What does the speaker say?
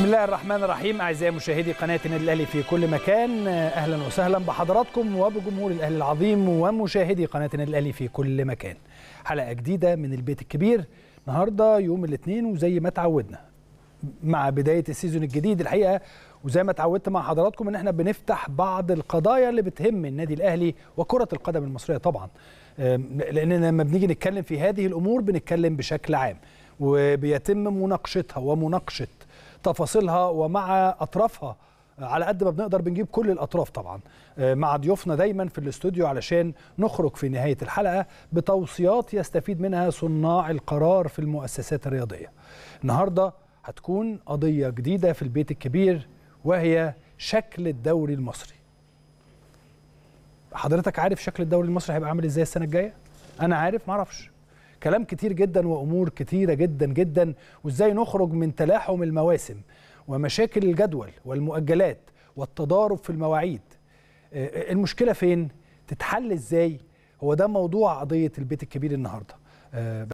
بسم الله الرحمن الرحيم اعزائي مشاهدي قناه النادي الاهلي في كل مكان اهلا وسهلا بحضراتكم وبجمهور الاهلي العظيم ومشاهدي قناه النادي الاهلي في كل مكان حلقه جديده من البيت الكبير النهارده يوم الاثنين وزي ما تعودنا مع بدايه السيزون الجديد الحقيقه وزي ما اتعودت مع حضراتكم ان احنا بنفتح بعض القضايا اللي بتهم النادي الاهلي وكره القدم المصريه طبعا لان لما بنيجي نتكلم في هذه الامور بنتكلم بشكل عام وبيتم مناقشتها ومناقشه تفاصيلها ومع اطرافها على قد ما بنقدر بنجيب كل الاطراف طبعا مع ضيوفنا دايما في الاستوديو علشان نخرج في نهايه الحلقه بتوصيات يستفيد منها صناع القرار في المؤسسات الرياضيه. النهارده هتكون قضيه جديده في البيت الكبير وهي شكل الدوري المصري. حضرتك عارف شكل الدوري المصري هيبقى عامل ازاي السنه الجايه؟ انا عارف ما اعرفش. كلام كتير جدا وامور كتيره جدا جدا وازاي نخرج من تلاحم المواسم ومشاكل الجدول والمؤجلات والتضارب في المواعيد المشكله فين تتحل ازاي هو ده موضوع قضيه البيت الكبير النهارده